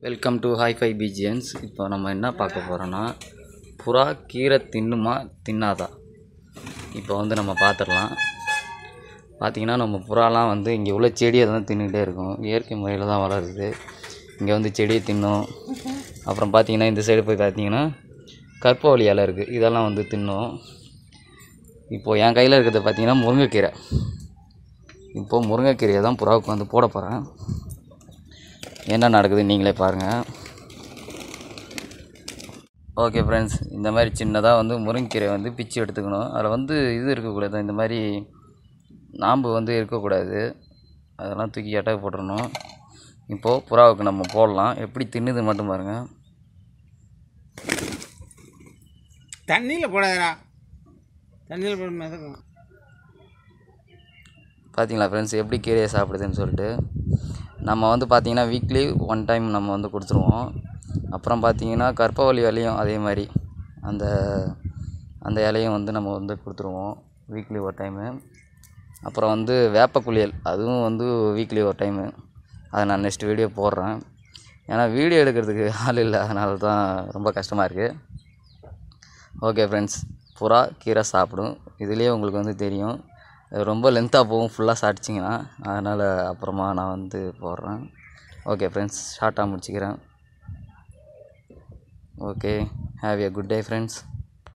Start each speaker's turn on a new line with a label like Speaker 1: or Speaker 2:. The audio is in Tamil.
Speaker 1: வெல்கம் டு ஹைஃபை பிஜிஎன்ஸ் இப்போ நம்ம என்ன பார்க்க போகிறோன்னா புறா கீரை தின்னுமா தின்னாதா இப்போ வந்து நம்ம பார்த்துடலாம் பார்த்தீங்கன்னா நம்ம புறாலாம் வந்து இங்கே உள்ள செடியை தான் தின்னுக்கிட்டே இருக்கும் இயற்கை முறையில் தான் வளருது இங்கே வந்து செடியை தின்னும் அப்புறம் பார்த்தீங்கன்னா இந்த சைடு போய் பார்த்தீங்கன்னா கற்பவழி இலை இருக்குது இதெல்லாம் வந்து தின்னும் இப்போது என் கையில் இருக்கிறது பார்த்தீங்கன்னா முருங்கைக்கீரை இப்போது முருங்கைக்கீரையை தான் புறாவுக்கு வந்து போட போகிறேன் என்ன நடக்குது நீங்களே பாருங்கள் ஓகே ஃப்ரெண்ட்ஸ் இந்த மாதிரி சின்னதாக வந்து முருங்கைக்கீரை வந்து பிச்சு எடுத்துக்கணும் அதில் வந்து இது இருக்கக்கூடாது இந்த மாதிரி நாம்பு வந்து இருக்கக்கூடாது அதெல்லாம் தூக்கி எட்டை போட்டுறணும் இப்போது புறாவுக்கு நம்ம போடலாம் எப்படி தின்னுது மட்டும் பாருங்கள்
Speaker 2: தண்ணியில் போடாதடா தண்ணியில் போட மிதக்கும்
Speaker 1: பார்த்தீங்களா ஃப்ரெண்ட்ஸ் எப்படி கீரையை சாப்பிடுதுன்னு சொல்லிட்டு நம்ம வந்து பார்த்திங்கன்னா வீக்லி ஒன் டைம் நம்ம வந்து கொடுத்துருவோம் அப்புறம் பார்த்தீங்கன்னா கற்பவழி இலையும் அதே மாதிரி அந்த அந்த இலையும் வந்து நம்ம வந்து கொடுத்துருவோம் வீக்லி ஒரு டைமு அப்புறம் வந்து வேப்ப குளியல் அதுவும் வந்து வீக்லி ஒரு டைமு அதை நான் நெக்ஸ்ட் வீடியோ போடுறேன் ஏன்னா வீடியோ எடுக்கிறதுக்கு ஆள் இல்லை அதனால தான் ரொம்ப கஷ்டமாக இருக்குது ஓகே ஃப்ரெண்ட்ஸ் புறா கீரை சாப்பிடும் இதுலேயே உங்களுக்கு வந்து தெரியும் அது ரொம்ப லென்த்தாக போகும் ஃபுல்லாக சாப்பிட்டிங்கன்னா அதனால் அப்புறமா நான் வந்து போடுறேன் ஓகே ஃப்ரெண்ட்ஸ் ஷார்ட்டாக முடிச்சுக்கிறேன் okay have a good day friends